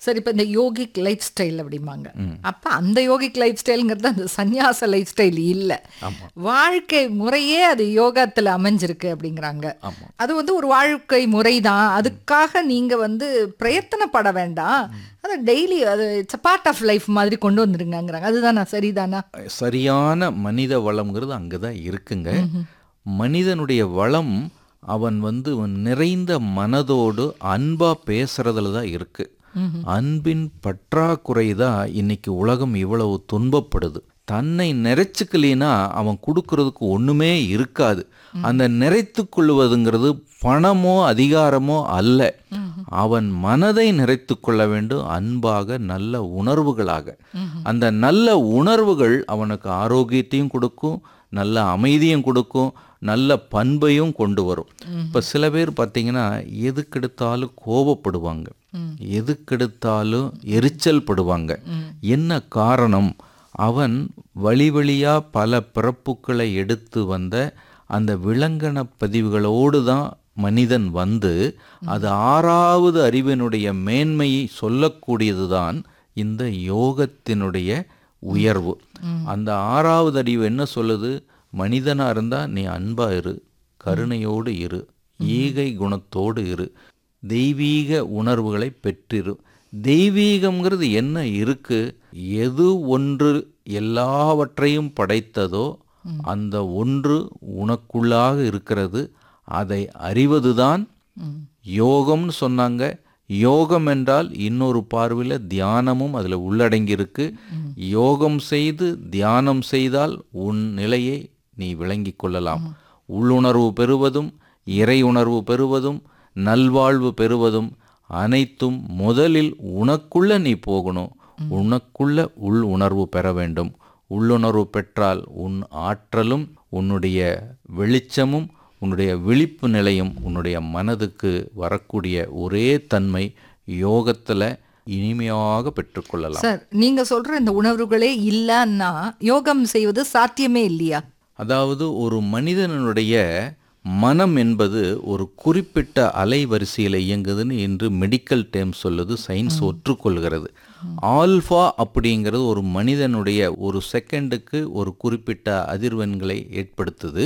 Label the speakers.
Speaker 1: சரி இப்போ இந்த யோகிக் லைஃப் ஸ்டைல் அப்படிம்பாங்க அப்போ அந்த யோகிக் லைஃப் ஸ்டைலுங்கிறது அந்த சந்நியாச லைஃப் ஸ்டைல் இல்லை வாழ்க்கை முறையே அது யோகத்தில் அமைஞ்சிருக்கு அப்படிங்கிறாங்க அது வந்து ஒரு வாழ்க்கை முறை தான் அதுக்காக நீங்கள் வந்து பிரயத்தனப்பட வேண்டாம் அது டெய்லி அது இட்ஸ் பார்ட் ஆஃப் லைஃப் மாதிரி கொண்டு வந்துருங்கங்கிறாங்க அதுதானா சரிதானா
Speaker 2: சரியான மனித வளம்ங்கிறது அங்கே தான் இருக்குங்க மனிதனுடைய வளம் அவன் வந்து நிறைந்த மனதோடு அன்பா பேசுறதுல தான் இருக்கு அன்பின் பற்றாக்குறை தான் இன்னைக்கு உலகம் இவ்வளவு துன்பப்படுது தன்னை நிறைச்சுக்கலினா அவன் கொடுக்கறதுக்கு ஒண்ணுமே இருக்காது அந்த நிறைத்து கொள்வதுங்கிறது பணமோ அதிகாரமோ அல்ல அவன் மனதை நிறைத்து கொள்ள வேண்டும் அன்பாக நல்ல உணர்வுகளாக அந்த நல்ல உணர்வுகள் அவனுக்கு ஆரோக்கியத்தையும் கொடுக்கும் நல்ல அமைதியும் கொடுக்கும் நல்ல பண்பையும் கொண்டு வரும் இப்போ சில பேர் பார்த்தீங்கன்னா எதுக்கெடுத்தாலும் கோபப்படுவாங்க எதுக்கெடுத்தாலும் எரிச்சல் படுவாங்க என்ன காரணம் அவன் வழி வழியா பல பிறப்புகளை எடுத்து வந்த அந்த விலங்கன பதிவுகளோடு தான் மனிதன் வந்து அது ஆறாவது அறிவினுடைய மேன்மையை சொல்லக்கூடியதுதான் இந்த யோகத்தினுடைய உயர்வு அந்த ஆறாவது அறிவு என்ன சொல்லுது மனிதனா இருந்தா நீ அன்பா இரு கருணையோடு இரு ஈகை குணத்தோடு இரு தெய்வீக உணர்வுகளை பெற்றிரு தெய்வீகம்ங்கிறது என்ன இருக்கு எது ஒன்று எல்லாவற்றையும் படைத்ததோ அந்த ஒன்று உனக்குள்ளாக இருக்கிறது அதை அறிவதுதான் யோகம்னு சொன்னாங்க யோகம் என்றால் இன்னொரு பார்வையில் தியானமும் அதில் உள்ளடங்கியிருக்கு யோகம் செய்து தியானம் செய்தால் உன் நிலையை நீ விளங்கிக் கொள்ளலாம் உள்ளுணர்வு பெறுவதும் இறை உணர்வு பெறுவதும் நல்வாழ்வு பெறுவதும் அனைத்தும் முதலில் உனக்குள்ள நீ போகணும் உனக்குள்ள உள் உணர்வு பெற வேண்டும் உள்ளுணர்வு பெற்றால் உன் ஆற்றலும் உன்னுடைய வெளிச்சமும் உன்னுடைய விழிப்பு நிலையும் உன்னுடைய மனதுக்கு வரக்கூடிய ஒரே தன்மை யோகத்தில் இனிமையாக பெற்றுக்கொள்ளலாம்
Speaker 1: சார் நீங்க சொல்ற இந்த உணர்வுகளே இல்லைன்னா யோகம் செய்வது சாத்தியமே இல்லையா
Speaker 2: அதாவது ஒரு மனிதனுடைய மனம் என்பது ஒரு குறிப்பிட்ட அலைவரிசையில் இயங்குதுன்னு என்று மெடிக்கல் டேம் சொல்லுது சயின்ஸ் ஒற்றுக்கொள்கிறது ஆல்ஃபா அப்படிங்கிறது ஒரு மனிதனுடைய ஒரு செகண்டுக்கு ஒரு குறிப்பிட்ட அதிர்வெண்களை ஏற்படுத்துது